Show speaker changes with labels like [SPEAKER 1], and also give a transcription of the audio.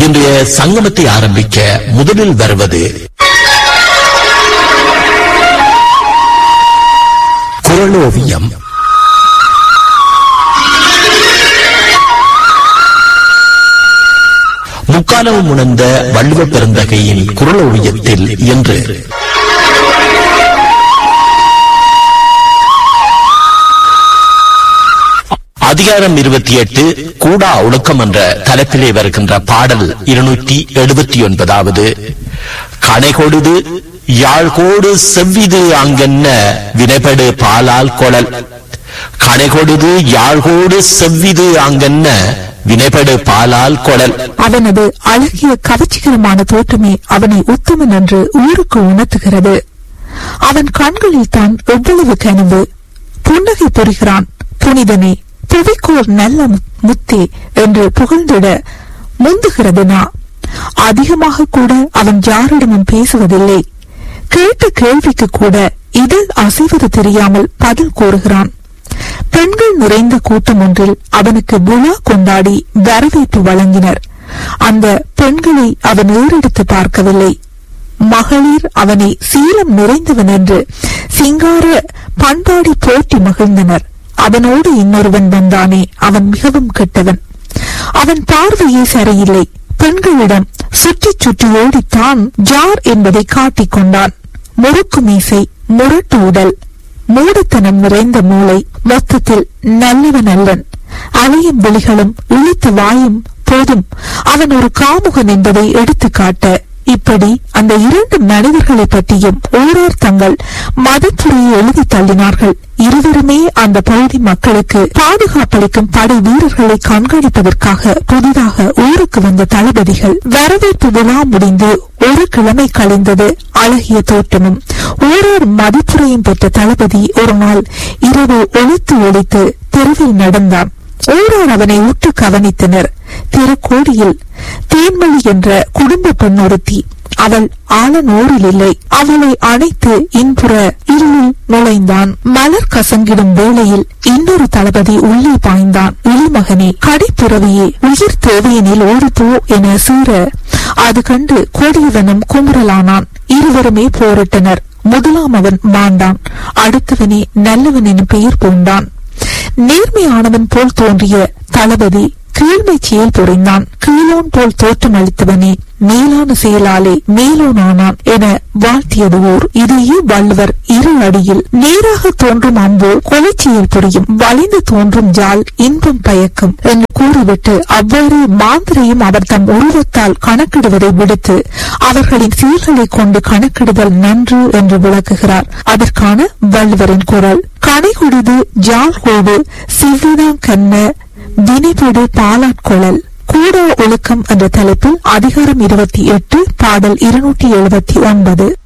[SPEAKER 1] இன்றைய சங்கமத்தை ஆரம்பிக்க முதலில் வருவது குரலோவியம் முக்காலமும் உணர்ந்த வள்ளுவ பெருந்தகையின் குரலோவியத்தில் இன்று அதிகாரம் இருபத்தி எட்டு கூடா ஒழுக்கம் என்ற தலைப்பிலே வருகின்ற பாடல் இருநூற்றி எழுபத்தி ஒன்பதாவது கனைகொடுது யாழ்கோடு செவ்விது அங்கென்ன வினைபடு பாலால் கொழல் கனைகொடுது யாழ்கோடு செவ்விது அங்கென்ன வினைபடு பாலால் கொழல்
[SPEAKER 2] அவனது அழகிய கவர்ச்சிகரமான தோற்றமே அவனை உத்தமன் என்று ஊருக்கு உணர்த்துகிறது அவன் கண்களில் தான் எவ்வளவு கனிவு புன்னகை புரிகிறான் புனிதனே புவிக்கோர் நல்ல மு- முத்தே என்று புகழ்ந்திட முந்துகிறது நா அதிகமாக கூட அவன் யாரிடமும் பேசுவதில்லை கேட்ட கேள்விக்கு கூட இதழ் அசைவது தெரியாமல் பதில் கூறுகிறான் பெண்கள் நிறைந்த கூட்டம் ஒன்றில் அவனுக்கு விழா கொண்டாடி வரவேற்பு வழங்கினர் அந்த பெண்களை அவன் ஏறெடுத்து பார்க்கவில்லை மகளிர் அவனை சீலம் நிறைந்தவன் என்று சிங்கார பண்பாடி போற்றி மகிழ்ந்தனர் அவனோடு இன்னொருவன் வந்தானே அவன் மிகவும் கெட்டவன் அவன் பார்வையே சரியில்லை பெண்களிடம் சுற்றி சுற்றி ஓடித்தான் ஜார் என்பதை காட்டிக் கொண்டான் முறுக்கு மீசை முரட்டு உடல் மூடத்தனம் நிறைந்த மூளை மொத்தத்தில் நல்லவன் அல்லன் அலையும் விழிகளும் இழுத்த வாயும் போதும் அவன் ஒரு காமுகன் என்பதை எடுத்துக் காட்ட இப்படி அந்த இரண்டு மனிதர்களை பற்றியும் ஓரார் தங்கள் மதத்துறையை எழுதி தள்ளினார்கள் இருவருமே அந்த பகுதி மக்களுக்கு பாதுகாப்பளிக்கும் படை வீரர்களை கண்காணிப்பதற்காக புதிதாக ஊருக்கு வந்த தளபதிகள் வரவேற்பு விழா முடிந்து ஒரு கிழமை கழிந்தது அழகிய தோற்றமும் ஓரோர் மதிப்புரையும் பெற்ற தளபதி ஒரு நாள் இரவு ஒழித்து ஒழித்து தெருவில் நடந்தான் ஓரார் அவனை உற்று கவனித்தனர் திருக்கோடியில் தேன்மொழி என்ற குடும்ப பெண் ஒருத்தி அவள் ஆளனூரில் இல்லை அவளை அணைத்து இன்புற இருளில் நுழைந்தான் மலர் கசங்கிடும் வேளையில் இன்னொரு தளபதி உள்ளே பாய்ந்தான் இளிமகனே கடிப்பிறவியே உயிர் தேவையெனில் ஓடி போ என சீற அது கண்டு கோடியவனும் குமுறலானான் இருவருமே போரிட்டனர் முதலாம் அவன் மாண்டான் அடுத்தவனே நல்லவன் என பெயர் பூண்டான் நேர்மையானவன் போல் தோன்றிய தளபதி கீழ்மை செயல் புரிந்தான் கீழோன் போல் தோற்றம் அளித்தவனே மேலான செயலாலே மேலோனானான் என வாழ்த்தியது ஊர் இதையே வள்ளுவர் இரு அடியில் நேராக தோன்றும் அம்பு கொலைச்செயல் புரியும் வலிந்து தோன்றும் ஜால் இன்பம் பயக்கும் என்று கூறிவிட்டு அவ்வாறு மாந்திரையும் அவர் தம் உருவத்தால் கணக்கிடுவதை விடுத்து அவர்களின் செயல்களை கொண்டு கணக்கிடுதல் நன்று என்று விளக்குகிறார் அதற்கான வள்ளுவரின் குரல் கனைகுடிது ஜால் கோடு சிவ்விதான் கண்ண வினைபடு பாலாட்கொழல் கூட ஒழுக்கம் என்ற தலைப்பில் அதிகாரம் இருபத்தி எட்டு பாடல் இருநூற்றி எழுபத்தி ஒன்பது